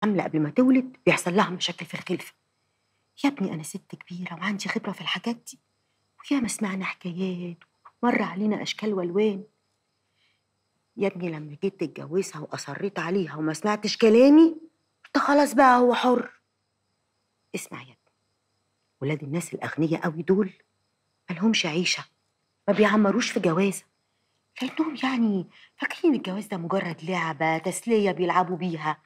حمل قبل ما تولد بيحصل لها مشاكل في الخلفه يا ابني انا ست كبيره وعندي خبره في الحاجات دي وياما سمعنا حكايات مر علينا اشكال والوان يا ابني لما جيت تتجوزها واصريت عليها وما سمعتش كلامي قلت خلاص بقى هو حر اسمع يا ابني ولاد الناس الاغنياء قوي دول ملهمش عيشه ما بيعمروش في جوازه لانهم يعني فاكرين الجواز ده مجرد لعبه تسليه بيلعبوا بيها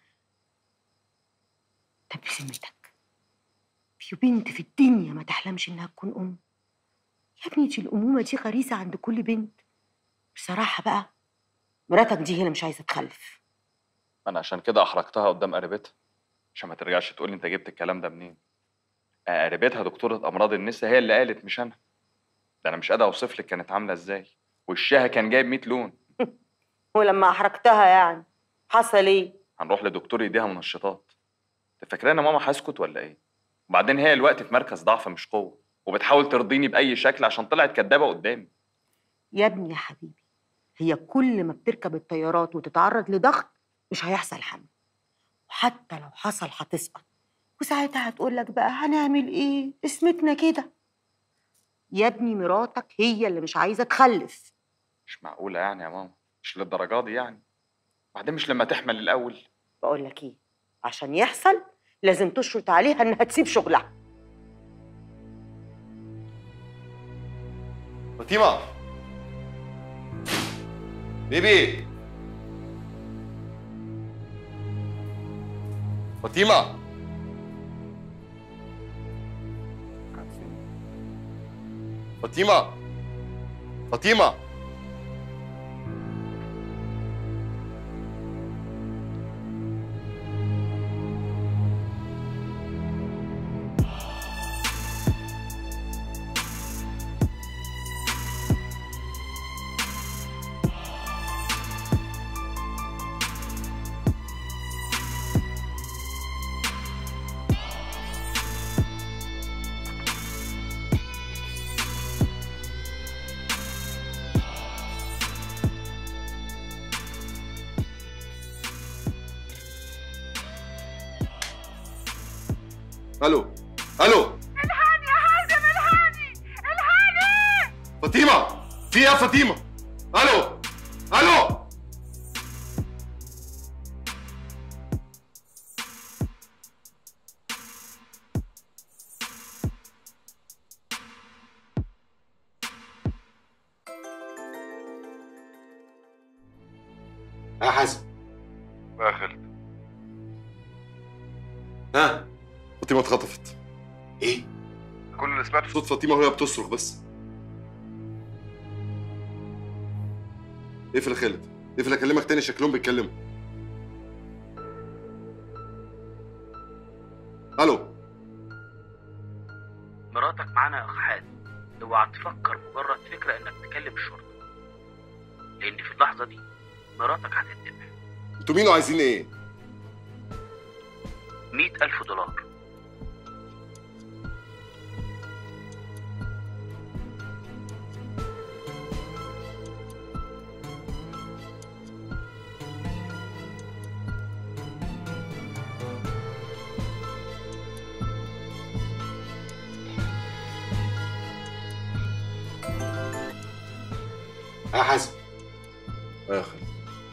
طب بذمتك في بنت في الدنيا ما تحلمش انها تكون ام يا ابني دي الامومه دي غريزه عند كل بنت بصراحه بقى مراتك دي هي اللي مش عايزه تخلف انا عشان كده احرجتها قدام قريبتها عشان ما ترجعش تقول لي انت جبت الكلام ده منين آه، قريبتها دكتوره امراض النساء هي اللي قالت مش انا ده انا مش قادر اوصف لك كانت عامله ازاي وشها كان جايب 100 لون ولما احرجتها يعني حصل ايه هنروح لدكتور يديها منشطات انت فاكره ان ماما هسكت ولا ايه وبعدين هي الوقت في مركز ضعف مش قوه وبتحاول ترضيني باي شكل عشان طلعت كدابه قدامي يا ابني يا حبيبي هي كل ما بتركب الطيارات وتتعرض لضغط مش هيحصل حمل وحتى لو حصل هتسقط وساعتها هتقول لك بقى هنعمل ايه اسمتنا كده يا ابني مراتك هي اللي مش عايزه تخلف مش معقوله يعني يا ماما مش للدرجه دي يعني بعدين مش لما تحمل الاول بقول لك ايه عشان يحصل لازم تشرط عليها انها تسيب شغلها فاطمه بيبي فاطمه فاطمه فاطمه الو الو الهاني يا حازم الهاني الهاني فاطمه في ايه يا فاطمه الو الو يا حازم يا خالد ها فاطمه اتخطفت ايه كل اللي سمعته صوت فاطمه وهي بتصرخ بس اقفل يا خالد اقفل اكلمك تاني شكلهم بيتكلموا الو مراتك معانا يا اخ حازم اوعى تفكر مجرد فكره انك تكلم الشرطه لان في اللحظه دي مراتك هتتذبح انتوا مين وعايزين ايه مئة ألف دولار يا حازم يا خالد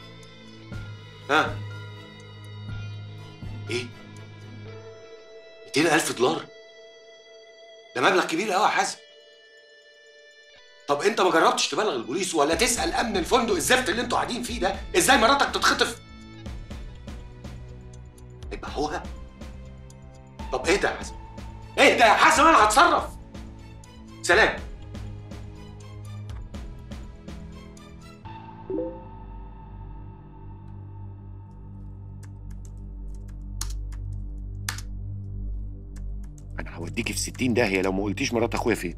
ها ايه 200 ألف دولار ده مبلغ كبير قوي يا حازم طب انت ما جربتش تبلغ البوليس ولا تسأل امن الفندق الزفت اللي انتوا قاعدين فيه ده ازاي مراتك تتخطف يبقى هو طب ايه ده يا حازم ايه ده يا حازم انا هتصرف سلام انا هوديكي في 60 داهيه لو ما قلتيش مرات اخويا فين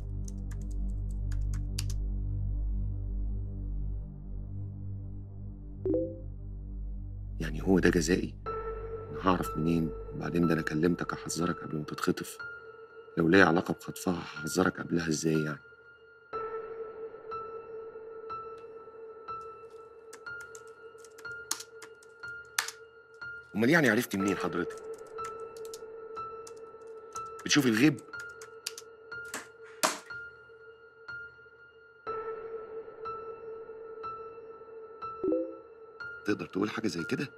يعني هو ده جزائي انا هعرف منين وبعدين ده انا كلمتك احذرك قبل ما تتخطف لو ليا علاقه بخطفها هحذرك قبلها ازاي يعني امال يعني عرفتي منين حضرتك بتشوفي الغيب تقدر تقول حاجه زي كده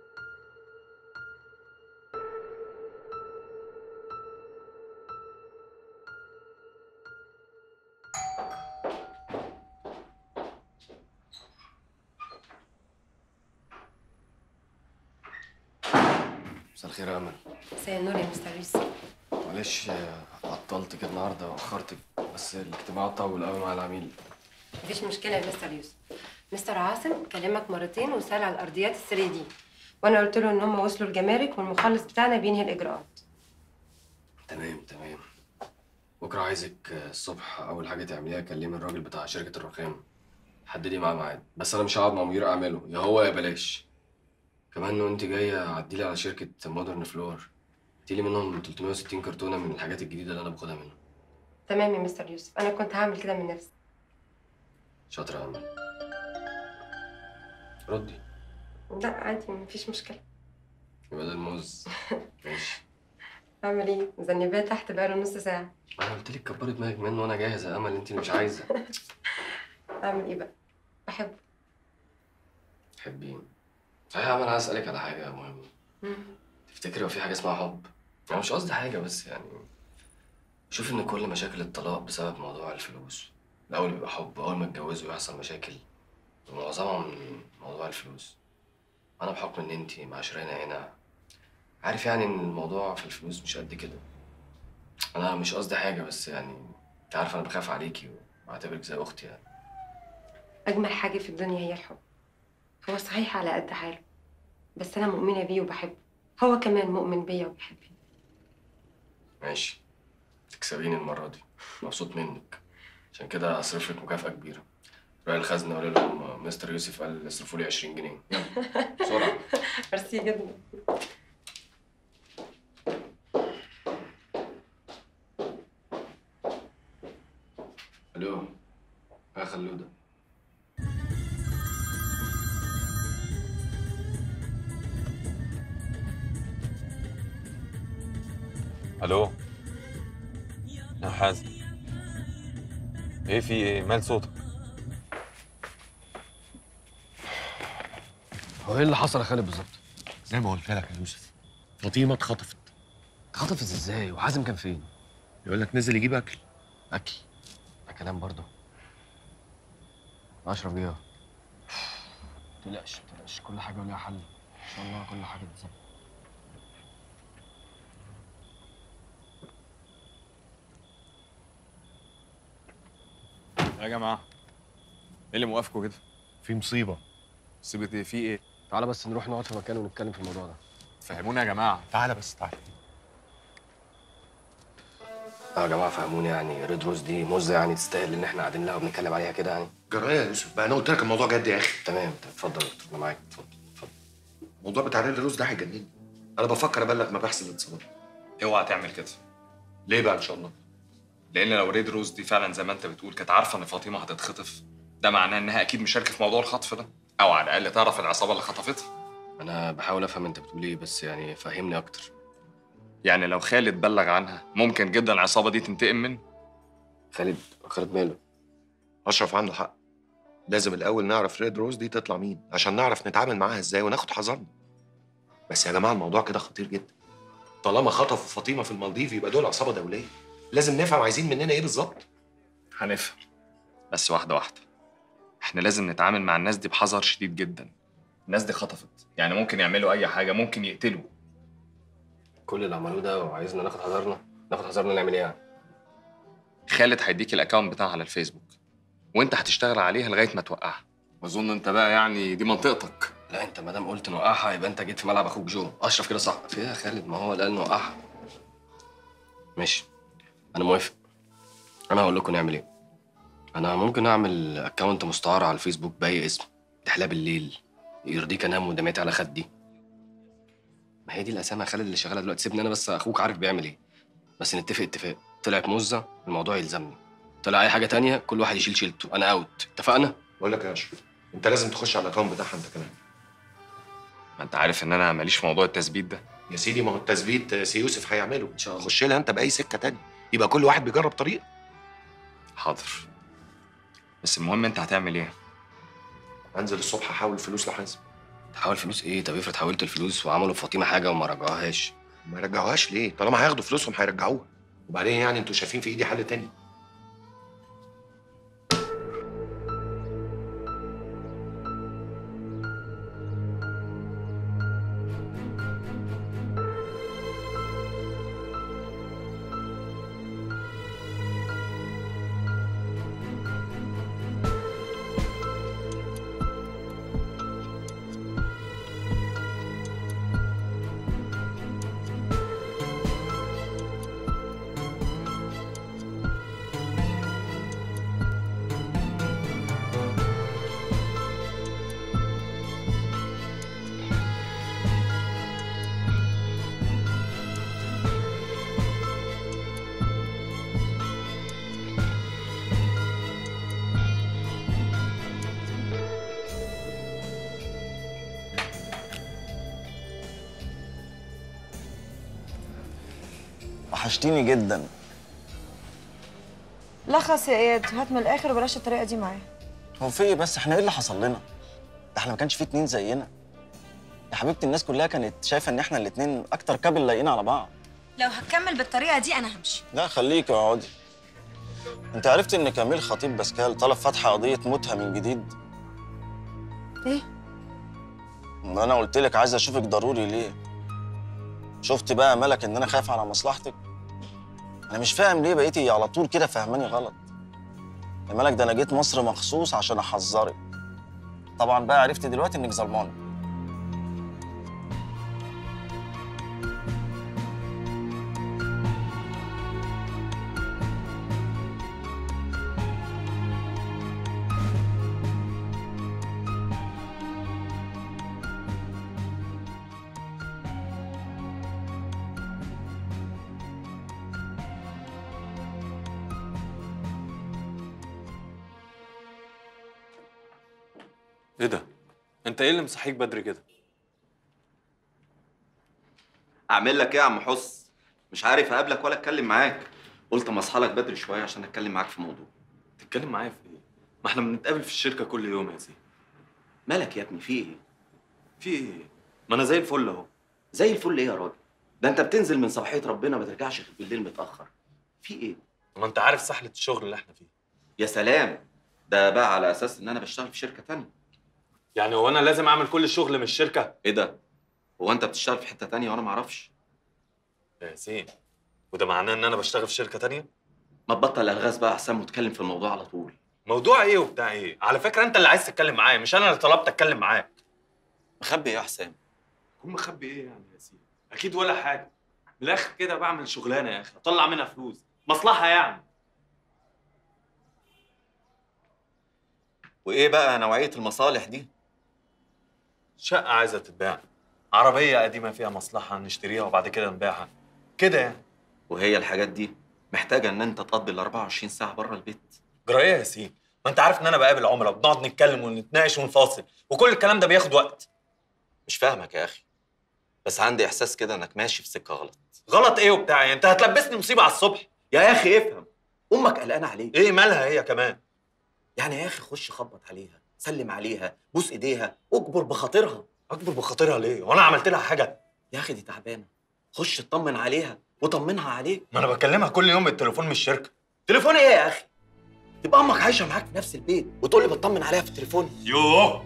مساء الخير يا امل مساء النور يا مستر يوسف معلش آه، عطلتك النهارده واخرتك بس الاجتماع طول قوي مع العميل مفيش مشكله يا مستر يوسف مستر عاصم كلمك مرتين وسال على الارضيات ال 3 دي وانا قلت له ان هم وصلوا الجمارك والمخلص بتاعنا بينهي الاجراءات تمام تمام بكره عايزك آه، الصبح اول حاجه تعمليها كلمي الراجل بتاع شركه الرخام حددي معاه ميعاد بس انا مش هقعد مع مدير اعماله يا هو يا بلاش كمان وانت جايه عديلي على شركه مودرن فلور هاتيلي منهم 360 كرتونه من الحاجات الجديده اللي انا باخدها منهم تمام يا مستر يوسف انا كنت هعمل كده من نفسي شاطره يا امل ردي لا عادي مفيش مشكله يبقى ده الموز ماشي اعمل ايه مذنباه تحت بقاله نص ساعه انا قلت لك كبري دماغك منه وانا جاهز يا امل انت اللي مش عايزه اعمل ايه بقى بحبه تحبين صحيح يا امل عايز اسالك على حاجه مهمه مم. تفتكري هو في حاجه اسمها حب انا مش قصدي حاجه بس يعني شوف ان كل مشاكل الطلاق بسبب موضوع الفلوس الاول بيبقى حب اول ما يتجوزوا يحصل مشاكل ومعظمها من موضوع الفلوس انا بحكم ان انتي معاشرانة هنا عارف يعني ان الموضوع في الفلوس مش قد كده انا مش قصدي حاجه بس يعني انت عارف انا بخاف عليكي وبعتبرك زي اختي يعني اجمل حاجه في الدنيا هي الحب هو صحيح على قد حاله بس انا مؤمنه بيه وبحبه هو كمان مؤمن بيا وبيحبني ماشي تكسبيني المرة دي مبسوط منك عشان كده هصرف لك مكافأة كبيرة روح الخزنة وقول لهم مستر يوسف قال اصرفوا لي 20 جنيه يلا بسرعة ميرسي جدا الو يا خلودة الو يا حازم ايه في ايه مال صوتك هو ايه اللي حصل يا خالد بالظبط؟ زي ما قلت لك يا يوسف فاطمه اتخطفت اتخطفت ازاي وحازم كان فين؟ يقول لك نزل يجيب اكل اكل ده كلام برضه اشرف جه تقلقش تقلقش كل حاجة وليها حل ان شاء الله كل حاجة تتظبط يا جماعه ايه اللي موقفكوا كده في مصيبه مصيبه ايه في ايه تعالى بس نروح نقعد في مكان ونتكلم في الموضوع ده فهمونا يا جماعه تعالى بس تعالى اه يا جماعة فهموني يعني ريد روز دي موزة يعني تستاهل ان احنا قاعدين لها وبنتكلم عليها كده يعني جرايه يا يوسف بقى انا قلت لك الموضوع جد يا اخي تمام اتفضل يا دكتور انا معاك اتفضل اتفضل الموضوع بتاع ريل روز ده هيجنني انا بفكر ابلغ مباحث الاتصالات اوعى تعمل كده ليه بقى ان شاء الله لان لو ريد روز دي فعلا زي ما انت بتقول كانت عارفه ان فاطمه هتتخطف ده معناه انها اكيد مشاركه في موضوع الخطف ده او على الاقل تعرف العصابه اللي خطفتها انا بحاول افهم انت بتقول ايه بس يعني فهمني اكتر يعني لو خالد بلغ عنها ممكن جدا العصابه دي تنتقم منه خالد خالد ماله اشرف عنده حق لازم الاول نعرف ريد روز دي تطلع مين عشان نعرف نتعامل معاها ازاي وناخد حذرنا بس يا جماعه الموضوع كده خطير جدا طالما خطفوا فاطمه في المالديف يبقى دول عصابه دوليه لازم نفهم عايزين مننا ايه بالظبط هنفهم بس واحده واحده احنا لازم نتعامل مع الناس دي بحذر شديد جدا الناس دي خطفت يعني ممكن يعملوا اي حاجه ممكن يقتلوا كل اللي عملوه ده وعايزنا ناخد حذرنا ناخد حذرنا نعمل ايه يعني خالد هيديك الاكونت بتاعها على الفيسبوك وانت هتشتغل عليها لغايه ما توقعها واظن انت بقى يعني دي منطقتك لا انت ما دام قلت نوقعها يبقى انت جيت في ملعب اخوك جو اشرف كده صح في ايه يا خالد ما هو اللي قال نوقعها ماشي انا موافق انا هقول لكم نعمل ايه انا ممكن اعمل اكونت مستعار على الفيسبوك باي اسم تحلى بالليل يرضيك انام ودمعتي على خدي ما هي دي الاسامي يا خالد اللي شغاله دلوقتي سيبني انا بس اخوك عارف بيعمل ايه بس نتفق اتفاق طلعت مزه الموضوع يلزمني طلع اي حاجه تانية كل واحد يشيل شيلته انا اوت اتفقنا بقول لك يا اشرف انت لازم تخش على الاكونت بتاعها انت كمان ما انت عارف ان انا ماليش في موضوع التثبيت ده يا سيدي ما هو التثبيت سي يوسف هيعمله ان شاء الله خش لها انت باي سكه تانية يبقى كل واحد بيجرب طريقه حاضر بس المهم انت هتعمل ايه انزل الصبح احول فلوس لحازم تحول فلوس ايه طب افرض حولت الفلوس وعملوا في فاطمه حاجه وما رجعوهاش ما يرجعوهاش ليه طالما هياخدوا فلوسهم هيرجعوها وبعدين يعني انتوا شايفين في ايدي حل تاني وحشتيني جدا لخص يا اياد هات من الاخر وبلاش الطريقه دي معايا هو في ايه بس احنا ايه اللي حصل لنا؟ ده احنا ما كانش في اتنين زينا يا حبيبتي الناس كلها كانت شايفه ان احنا الاتنين اكتر كابل لايقين على بعض لو هتكمل بالطريقه دي انا همشي لا خليكي اقعدي انت عرفت ان كميل خطيب باسكال طلب فتح قضيه موتها من جديد ايه ما انا قلت لك عايز اشوفك ضروري ليه شفتي بقى يا ملك ان انا خايف على مصلحتك انا مش فاهم ليه بقيتي على طول كده فاهماني غلط يا ملك ده انا جيت مصر مخصوص عشان احذرك طبعا بقى عرفت دلوقتي انك ظلمانه ايه ده؟ انت ايه اللي مصحيك بدري كده؟ اعمل لك ايه يا عم حس مش عارف اقابلك ولا اتكلم معاك قلت اما اصحى لك بدري شويه عشان اتكلم معاك في موضوع تتكلم معايا في ايه؟ ما احنا بنتقابل في الشركه كل يوم يا سيدي مالك يا ابني في ايه في ايه؟ ما انا زي الفل اهو زي الفل ايه يا راجل ده انت بتنزل من صباحيه ربنا ما ترجعش غير بالليل متاخر في ايه ما انت عارف سحله الشغل اللي احنا فيه يا سلام ده بقى على اساس ان انا بشتغل في شركه تانية يعني هو انا لازم اعمل كل الشغل من الشركه؟ ايه ده هو انت بتشتغل في حته تانية وانا ما اعرفش يا ياسين وده معناه ان انا بشتغل في شركه تانية؟ ما تبطل الغاز بقى احسن وتكلم في الموضوع على طول موضوع ايه وبتاع ايه؟ على فكره انت اللي عايز تتكلم معايا مش انا اللي طلبت اتكلم معاك مخبي ايه يا حسام كون مخبي ايه يعني يا ياسين؟ اكيد ولا حاجه من الاخر كده بعمل شغلانه يا اخي اطلع منها فلوس مصلحه يعني وايه بقى نوعيه المصالح دي شقه عايزه تتباع عربيه قديمه فيها مصلحه نشتريها وبعد كده نبيعها كده يعني وهي الحاجات دي محتاجه ان انت تقضي ال 24 ساعه بره البيت جرايه يا ياسين ما انت عارف ان انا بقابل عملاء وبنقعد نتكلم ونتناقش ونفاصل وكل الكلام ده بياخد وقت مش فاهمك يا اخي بس عندي احساس كده انك ماشي في سكه غلط غلط ايه وبتاع يعني انت هتلبسني مصيبه على الصبح يا اخي افهم امك قلقانه عليك ايه مالها هي كمان يعني يا اخي خش خبط عليها سلم عليها بوس ايديها اجبر بخاطرها اكبر بخاطرها ليه وانا عملت لها حاجه يا اخي دي تعبانه خش اطمن عليها وطمنها عليك ما انا بكلمها كل يوم بالتليفون من الشركه تليفون ايه يا اخي تبقى امك عايشه معاك في نفس البيت وتقول لي بطمن عليها في التليفون يوه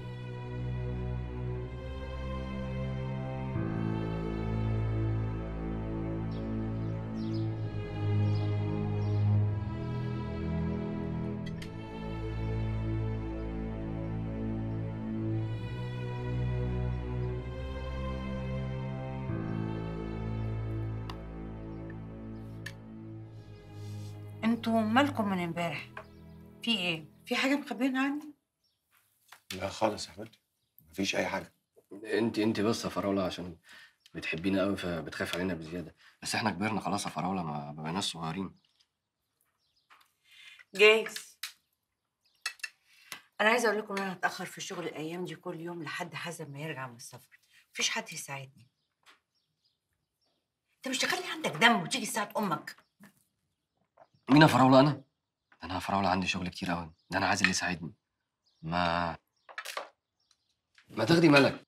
انتوا مالكم من امبارح في ايه في حاجه مخبيين عني لا خالص يا حبيبتي مفيش اي حاجه انت انت بس يا فراوله عشان بتحبينا قوي فبتخاف علينا بزياده بس احنا كبرنا خلاص يا فراوله ما بقيناش صغيرين جايز انا عايزه اقول لكم ان انا هتاخر في الشغل الايام دي كل يوم لحد حسب ما يرجع من السفر مفيش حد يساعدني انت مش تخلي عندك دم وتيجي تساعد امك مين يا فراوله انا؟ ده انا يا فراوله عندي شغل كتير قوي ده انا عايز اللي يساعدني ما ما تاخدي ملك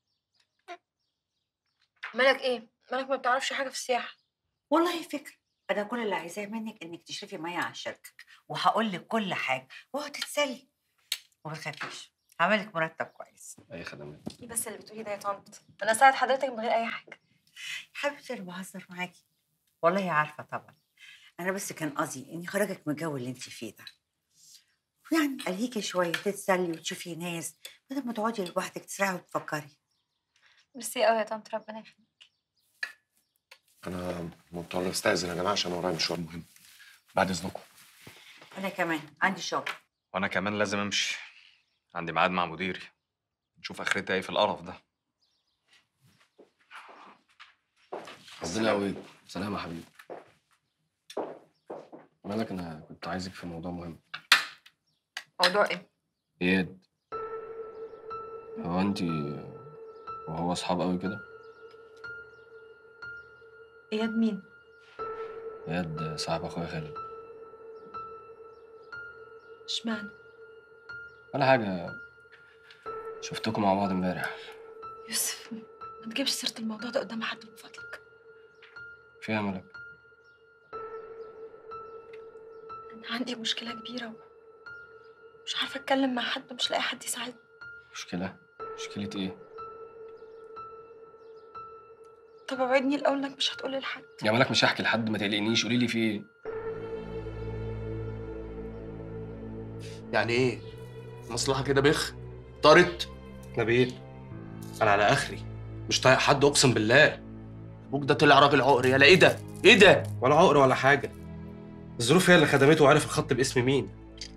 مالك ايه؟ مالك ما بتعرفش حاجه في السياحه والله فكرة انا كل اللي عايزاه منك انك تشرفي معايا على الشركه وهقول لك كل حاجه وهو تتسلي وما تخافيش هعملك مرتب كويس اي خدمات ايه بس اللي بتقولي ده يا طنط انا اساعد حضرتك من غير اي حاجه حبيبتي انا بهزر معاكي والله عارفه طبعا انا بس كان قصدي اني خرجك من الجو اللي انت فيه ده ويعني الهيكي شويه تتسلي وتشوفي ناس بدل ما تقعدي لوحدك تسرحي وتفكري ميرسي قوي يا طنط ربنا يخليك انا مضطر استاذن يا جماعه عشان ورايا مشوار مهم بعد اذنكم انا كمان عندي شغل وانا كمان لازم امشي عندي ميعاد مع مديري نشوف اخرتها ايه في القرف ده ربنا يقويك سلام يا حبيبي مالك انا كنت عايزك في موضوع مهم موضوع ايه؟ اياد هو انت وهو اصحاب قوي كده اياد مين؟ اياد صاحب اخويا خالد اشمعنى؟ ولا حاجه شفتكم مع بعض امبارح يوسف ما تجيبش سيره الموضوع ده قدام حد من فضلك فيها ملك انا عندي مشكله كبيره مش عارفه اتكلم مع حد ومش لاقي حد يساعدني مشكله مشكله ايه طب اوعدني الاول انك مش هتقولي لحد يا ملك مش هحكي لحد ما تقلقنيش قولي لي في ايه يعني ايه؟ مصلحة كده بخ طارت نبيل انا على اخري مش طايق حد اقسم بالله ابوك ده طلع راجل عقر يالا ايه ده؟ ايه ده؟ ولا عقر ولا حاجة الظروف هي اللي خدمته وعرف الخط باسم مين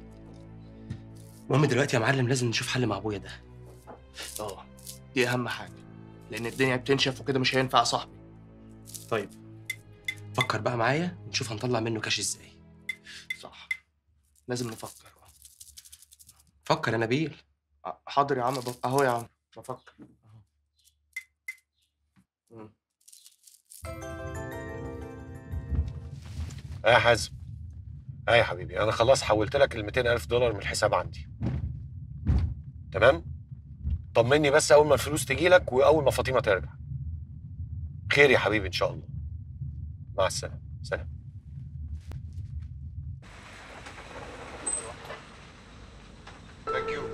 المهم دلوقتي يا معلم لازم نشوف حل مع ابويا ده اه دي اهم حاجة لان الدنيا بتنشف وكده مش هينفع يا صاحبي طيب فكر بقى معايا نشوف هنطلع منه كاش ازاي صح لازم نفكر فكر يا نبيل ع- حاضر يا عم بف- اهو يا عم بفكر أهو. مم. ايه يا حازم ايه يا حبيبي انا خلاص حولت لك ال 200 الف دولار من الحساب عندي تمام طمني بس اول ما الفلوس تجي لك واول ما فاطمه ترجع خير يا حبيبي ان شاء الله مع السلامه سلام ثانك يو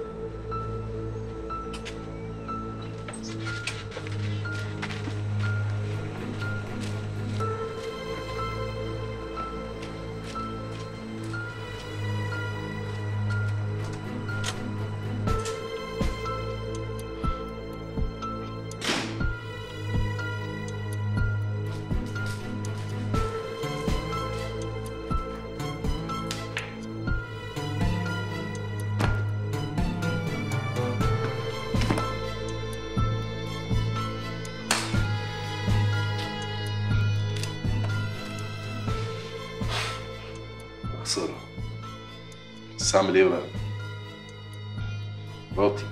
خسارة بس أعمل إيه بقى؟ مراتي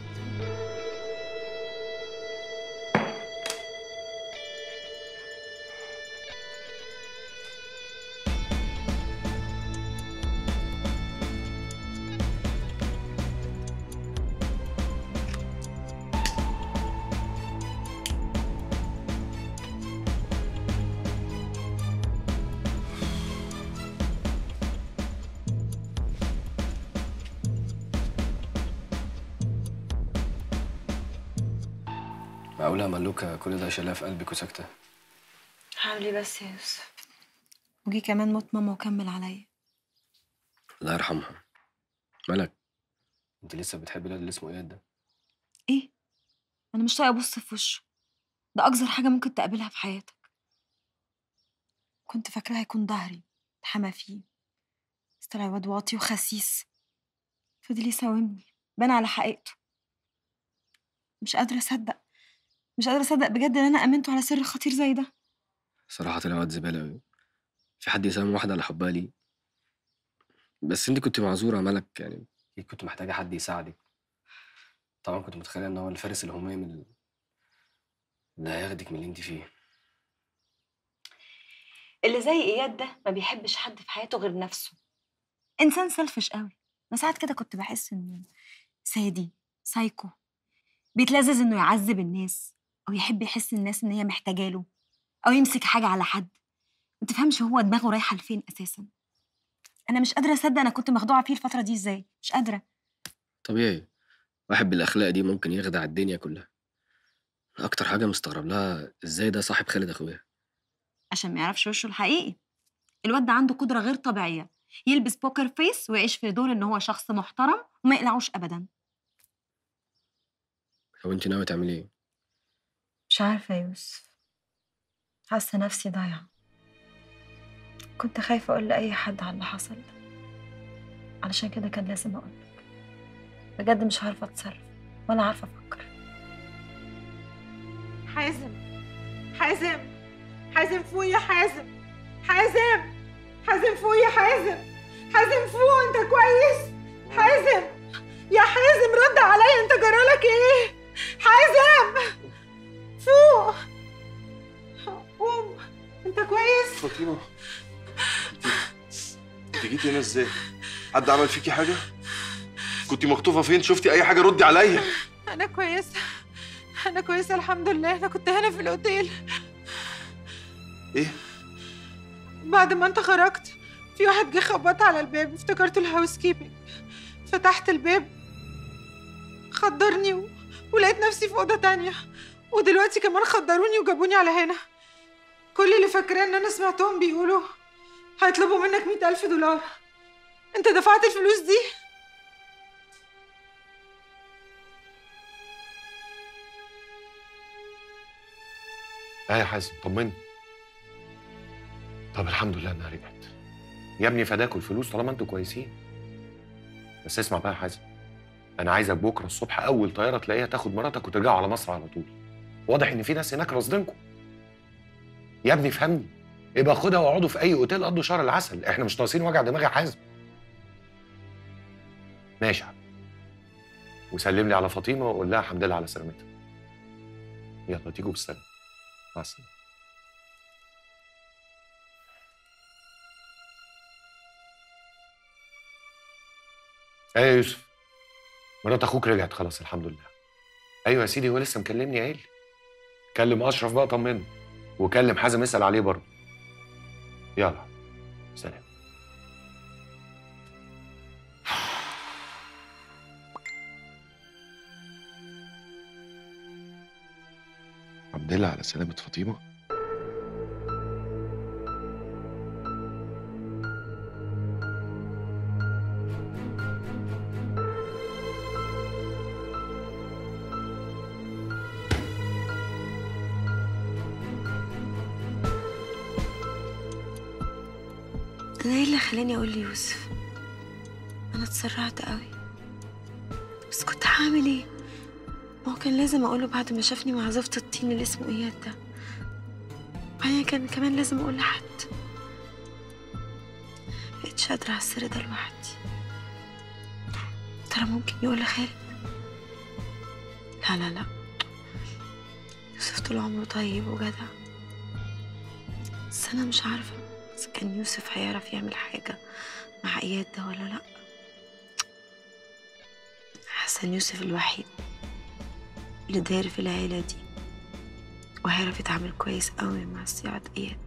معقولة يا ملوكة كل ده شايلاه في قلبك وساكتة هعمل ايه بس يا يوسف وجي كمان موت ماما وكمل عليا الله يرحمها ملك انت لسه بتحبي الواد اللي اسمه اياد ده ايه انا مش طايقه ابص في وشه ده اقذر حاجه ممكن تقابلها في حياتك كنت فاكراه هيكون ظهري اتحمى فيه بس طلع واد واطي وخسيس فضل يساومني بان على حقيقته مش قادره اصدق مش قادره اصدق بجد ان انا امنته على سر خطير زي ده صراحة طلع واد زبالة أوي في حد يسامح واحدة على حبها ليه بس انت كنت معذورة يا ملك يعني أكيد كنت محتاجة حد يساعدك طبعا كنت متخيلة ان هو الفارس الهمام ال- ده هياخدك من اللي انت فيه اللي زي اياد ده ما بيحبش حد في حياته غير نفسه انسان سلفش قوي انا ساعات كده كنت بحس انه سادي سايكو بيتلذذ انه يعذب الناس او يحب يحس الناس ان هي محتاجه له او يمسك حاجه على حد ما تفهمش هو دماغه رايحه لفين اساسا انا مش قادره اصدق انا كنت مخدوعه فيه الفتره دي ازاي مش قادره طبيعي واحد بالاخلاق دي ممكن يخدع الدنيا كلها اكتر حاجه مستغرب لها ازاي ده صاحب خالد اخويا عشان ما يعرفش وشه الحقيقي الواد ده عنده قدره غير طبيعيه يلبس بوكر فيس ويعيش في دور ان هو شخص محترم وما يقلعوش ابدا هو انت ناوي تعملي ايه مش عارفه يا يوسف حاسه نفسي ضايعه كنت خايفه اقول لاي حد على اللي حصل ده علشان كده كان لازم اقول لك بجد مش عارفه اتصرف ولا عارفه افكر حازم حازم حازم فوق يا حازم حازم حازم فوق يا حازم حازم فوق انت كويس حازم يا حازم رد عليا انت جرالك ايه حازم فوق قوم انت كويس فاطمه انت جيتي هنا ازاي؟ حد عمل فيكي حاجه؟ كنت مخطوفه فين؟ شفتي اي حاجه ردي عليا انا كويسه انا كويسه الحمد لله انا كنت هنا في الاوتيل ايه؟ بعد ما انت خرجت في واحد جه خبط على الباب افتكرته الهاوس كيبنج فتحت الباب خدرني و... ولقيت نفسي في اوضه تانية ودلوقتي كمان خدروني وجابوني على هنا كل اللي فاكراه ان انا سمعتهم بيقولوا هيطلبوا منك مئة ألف دولار انت دفعت الفلوس دي اه يا حازم طمني طب الحمد لله انها رجعت يا ابني فداكوا الفلوس طالما انتوا كويسين بس اسمع بقى يا حازم انا عايزك بكره الصبح اول طياره تلاقيها تاخد مراتك وترجعوا على مصر على طول واضح ان في ناس هناك راصدينكم يا ابني فهمني يبقى خدها واقعدوا في اي اوتيل قضوا شهر العسل احنا مش ناقصين وجع دماغ يا حازم ماشي يا حبيبي وسلم لي على فاطمه وقول لها الحمد لله على سلامتها يلا تيجوا بالسلامه مع السلامه ايه يا يوسف مرات اخوك رجعت خلاص الحمد لله ايوه يا سيدي هو لسه مكلمني قايل لي. كلم اشرف بقى طمنه وكلم حازم اسال عليه برضه يلا سلام الحمد لله على سلامه فاطمه انا ايه اللي خلاني اقول ليوسف انا اتسرعت قوي بس كنت هعمل ايه ما هو كان لازم اقوله بعد ما شافني مع زفت الطين اللي اسمه اياد ده وبعدين كان كمان لازم اقول لحد مبقتش قادرة على السر ده لوحدي ترى ممكن يقول لخالد لا لا لا يوسف طول عمره طيب وجدع بس انا مش عارفة اذا كان يوسف هيعرف يعمل حاجة مع اياد ده ولا لا حسن يوسف الوحيد اللي داير في العيلة دي وهيعرف يتعامل كويس قوي مع صياعة اياد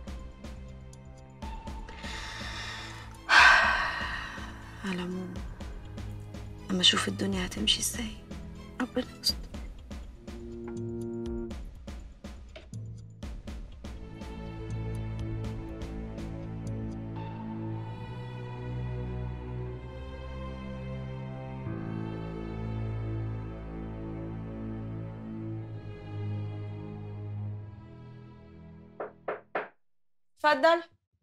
على العموم اما اشوف الدنيا هتمشي ازاي ربنا يستر اتفضل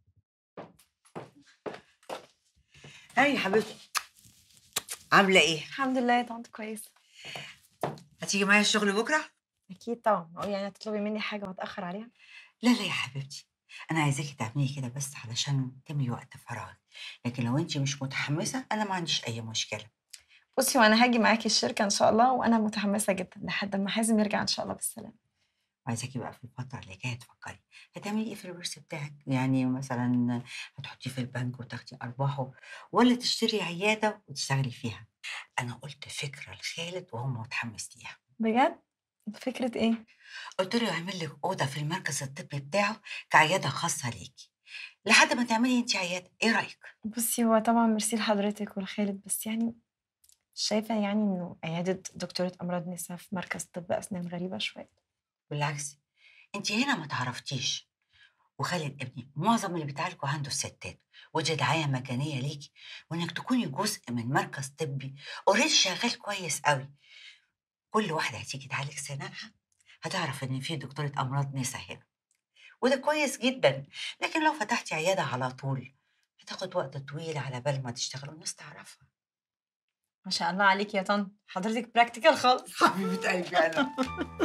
هاي يا حبيبتي عامله ايه الحمد لله يا طنط كويسة هتيجي معايا الشغل بكره اكيد طبعا هو يعني هتطلبي مني حاجة واتأخر عليها لا لا يا حبيبتي انا عايزاكي تعملي كده بس علشان تملي وقت فراغ لكن لو انت مش متحمسه انا ما عنديش اي مشكله بصي وانا هاجي معاكي الشركة ان شاء الله وانا متحمسة جدا لحد ما حازم يرجع ان شاء الله بالسلامة عايزاكي بقى في الفترة اللي جاية تفكري هتعملي ايه في الورث بتاعك؟ يعني مثلا هتحطيه في البنك وتاخدي أرباحه ولا تشتري عيادة وتشتغلي فيها؟ أنا قلت فكرة لخالد وهو متحمس ليها بجد فكره ايه قلت له يعمل لك أوضة في المركز الطبي بتاعه كعيادة خاصة ليكي لحد ما تعملي انت عيادة ايه رأيك؟ بصي هو طبعا ميرسي لحضرتك ولخالد بس يعني شايفه يعني انه عياده دكتوره امراض نساء في مركز طب اسنان غريبه شويه بالعكس انت هنا ما تعرفتيش وخالد ابني معظم اللي بيتعالجوا عنده الستات ودي دعايه مجانيه ليكي وانك تكوني جزء من مركز طبي اوريدي شغال كويس قوي كل واحده هتيجي تعالج سنانها هتعرف ان في دكتوره امراض نساء هنا وده كويس جدا لكن لو فتحتي عياده على طول هتاخد وقت طويل على بال ما تشتغل والناس تعرفها ما شاء الله عليك يا طنط حضرتك براكتيكال خالص حبيبه قلبي انا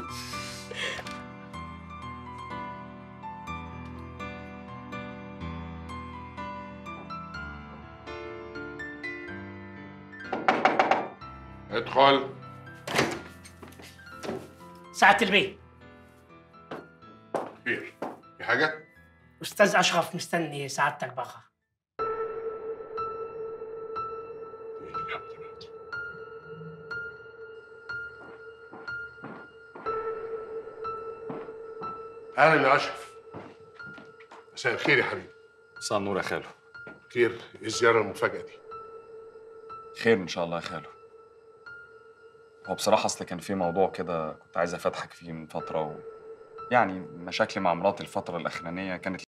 ادخل سعادة البيت خير في حاجة؟ أستاذ أشرف مستني سعادتك بره أهلا يا أشرف مساء الخير يا حبيبي مساء النور يا خالو خير إيه الزيارة المفاجأة دي؟ خير ان شاء الله يا خالو هو بصراحة أصل كان في موضوع كده كنت عايز أفتحك فيه من فترة و... يعني مشاكلي مع مراتي الفترة الأخرانية كانت